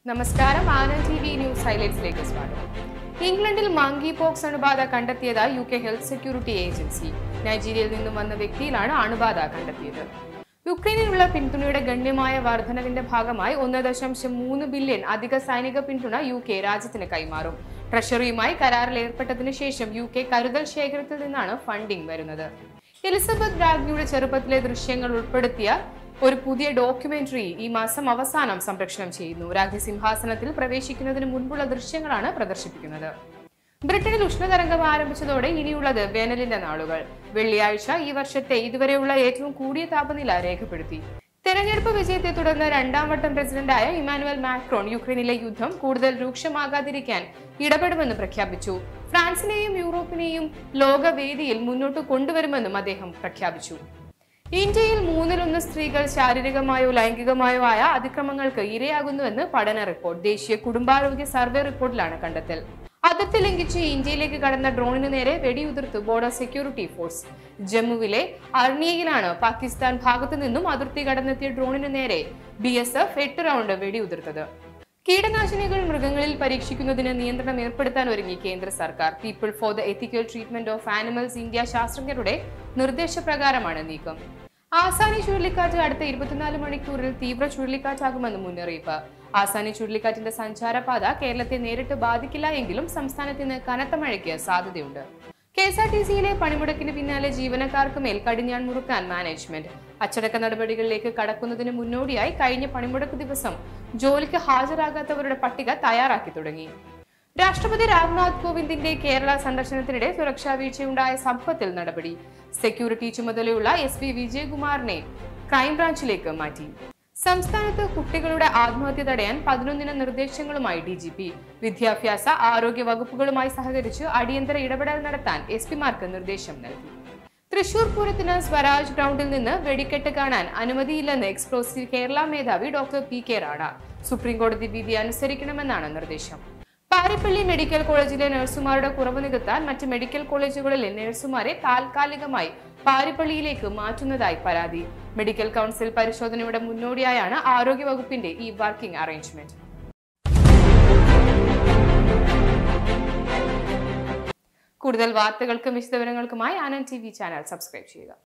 നമസ്കാരം ആനന്ദ് ടി വി ന്യൂസ് ഹൈലൈറ്റ്സിലേക്ക് സ്വാഗതം ഇംഗ്ലണ്ടിൽ മങ്കി പോക്സ് അണുബാധ കണ്ടെത്തിയതായി U K health security agency നൈജീരിയയിൽ നിന്നും വന്ന വ്യക്തിയിലാണ് അണുബാധ കണ്ടെത്തിയത് യുക്രൈനിലുള്ള പിന്തുണയുടെ ഗണ്യമായ വർധനവിന്റെ ഭാഗമായി ഒന്ന് ദശാംശം മൂന്ന് ബില്യൺ അധിക സൈനിക പിന്തുണ യു കെ രാജ്യത്തിന് കൈമാറും ട്രഷറിയുമായി കരാറിൽ ഏർപ്പെട്ടതിനു ശേഷം യു കെ കരുതൽ ശേഖരത്തിൽ നിന്നാണ് ഫണ്ടിംഗ് വരുന്നത് എലിസബത്ത് രാജ്ഞിയുടെ ചെറുപ്പത്തിലെ ദൃശ്യങ്ങൾ ഉൾപ്പെടുത്തിയ ഒരു പുതിയ ഡോക്യുമെന്ററി ഈ മാസം അവസാനം സംപ്രേഷണം ചെയ്യുന്നു രാജ്ഞി സിംഹാസനത്തിൽ പ്രവേശിക്കുന്നതിന് മുൻപുള്ള ദൃശ്യങ്ങളാണ് പ്രദർശിപ്പിക്കുന്നത് ബ്രിട്ടനിൽ ഉഷ്ണതരംഗം ആരംഭിച്ചതോടെ ഇനിയുള്ളത് വേനലിന്റെ നാളുകൾ വെള്ളിയാഴ്ച ഈ വർഷത്തെ ഇതുവരെയുള്ള ഏറ്റവും കൂടിയ താപനില രേഖപ്പെടുത്തി തെരഞ്ഞെടുപ്പ് വിജയത്തെ തുടർന്ന് രണ്ടാം വട്ടം പ്രസിഡന്റായ ഇമാനുവൽ മാക്രോൺ യുക്രൈനിലെ യുദ്ധം കൂടുതൽ രൂക്ഷമാകാതിരിക്കാൻ ഇടപെടുമെന്ന് പ്രഖ്യാപിച്ചു ഫ്രാൻസിനെയും യൂറോപ്പിനെയും ലോകവേദിയിൽ മുന്നോട്ട് കൊണ്ടുവരുമെന്നും അദ്ദേഹം പ്രഖ്യാപിച്ചു ഇന്ത്യയിൽ മൂന്നിലൊന്ന് സ്ത്രീകൾ ശാരീരികമായോ ലൈംഗികമായോ ആയ അതിക്രമങ്ങൾക്ക് ഇരയാകുന്നുവെന്ന് പഠന റിപ്പോർട്ട് ദേശീയ കുടുംബാരോഗ്യ സർവേ റിപ്പോർട്ടിലാണ് കണ്ടെത്തൽ അതിർത്തി ലംഘിച്ച് ഇന്ത്യയിലേക്ക് കടന്ന ഡ്രോണിന് നേരെ വെടിയുതിർത്തു ബോർഡർ സെക്യൂരിറ്റി ഫോഴ്സ് ജമ്മുവിലെ അർണിയയിലാണ് പാകിസ്ഥാൻ ഭാഗത്തു നിന്നും അതിർത്തി കടന്നെത്തിയ ഡ്രോണിന് നേരെ ബി എസ് എഫ് എട്ട് റൗണ്ട് വെടിയുതിർത്തത് കീടനാശിനികൾ മൃഗങ്ങളിൽ പരീക്ഷിക്കുന്നതിന് നിയന്ത്രണം ഏർപ്പെടുത്താൻ ഒരുങ്ങി കേന്ദ്ര സർക്കാർ people for the ethical treatment of animals India ശാസ്ത്രജ്ഞരുടെ നിർദ്ദേശപ്രകാരമാണ് നീക്കം ആസാനി ചുഴലിക്കാറ്റ് അടുത്ത ഇരുപത്തിനാല് മണിക്കൂറിൽ തീവ്ര ചുഴലിക്കാറ്റാകുമെന്ന് മുന്നറിയിപ്പ് ആസാനി ചുഴലിക്കാറ്റിന്റെ സഞ്ചാരപാത കേരളത്തെ നേരിട്ട് ബാധിക്കില്ല എങ്കിലും സംസ്ഥാനത്തിന് കനത്ത മഴയ്ക്ക് സാധ്യതയുണ്ട് കെ എസ് ആർ ടി സിയിലെ പണിമുടക്കിന് പിന്നാലെ ജീവനക്കാർക്ക് മേൽ കടിഞ്ഞാൺ മുറുക്കാൻ മാനേജ്മെന്റ് അച്ചടക്ക നടപടികളിലേക്ക് കടക്കുന്നതിന് മുന്നോടിയായി കഴിഞ്ഞ പണിമുടക്ക് ദിവസം ജോലിക്ക് ഹാജരാകാത്തവരുടെ പട്ടിക തയ്യാറാക്കി തുടങ്ങി രാഷ്ട്രപതി രാംനാഥ് കോവിന്ദിന്റെ കേരള സന്ദർശനത്തിനിടെ സുരക്ഷാ വീഴ്ചയുണ്ടായ സംഭവത്തിൽ നടപടി സെക്യൂരിറ്റി ചുമതലയുള്ള എസ് പി വിജയകുമാറിനെ ക്രൈംബ്രാഞ്ചിലേക്ക് മാറ്റി സംസ്ഥാനത്ത് കുട്ടികളുടെ ആത്മഹത്യ തടയാൻ പതിനൊന്നിന നിർദ്ദേശങ്ങളുമായി ഡി ജി പി വിദ്യാഭ്യാസ ആരോഗ്യ വകുപ്പുകളുമായി സഹകരിച്ച് അടിയന്തര ഇടപെടൽ നടത്താൻ എസ് പിമാർക്ക് നിർദ്ദേശം നൽകി തൃശൂർ പൂരത്തിന് സ്വരാജ് ഗ്രൗണ്ടിൽ നിന്ന് വെടിക്കെട്ട് കാണാൻ അനുമതിയില്ലെന്ന് എക്സ്പ്ലോസീവ് കേരള മേധാവി doctor P K Rana supreme കോടതി വിധി അനുസരിക്കണമെന്നാണ് നിർദ്ദേശം പാരിപ്പള്ളി മെഡിക്കൽ കോളേജിലെ നഴ്സുമാരുടെ കുറവ് നികത്താൻ മറ്റ് മെഡിക്കൽ കോളേജുകളിലെ നഴ്സുമാരെ താൽക്കാലികമായി പാരിപ്പള്ളിയിലേക്ക് മാറ്റുന്നതായി പരാതി മെഡിക്കൽ കൗൺസിൽ പരിശോധനയുടെ മുന്നോടിയായാണ് ആരോഗ്യവകുപ്പിന്റെ ഈ വർക്കിംഗ് അറേഞ്ച്മെന്റ് കൂടുതൽ വാർത്തകൾക്കും വിശദവിവരങ്ങൾക്കുമായി Anand T V channel subscribe ചെയ്യുക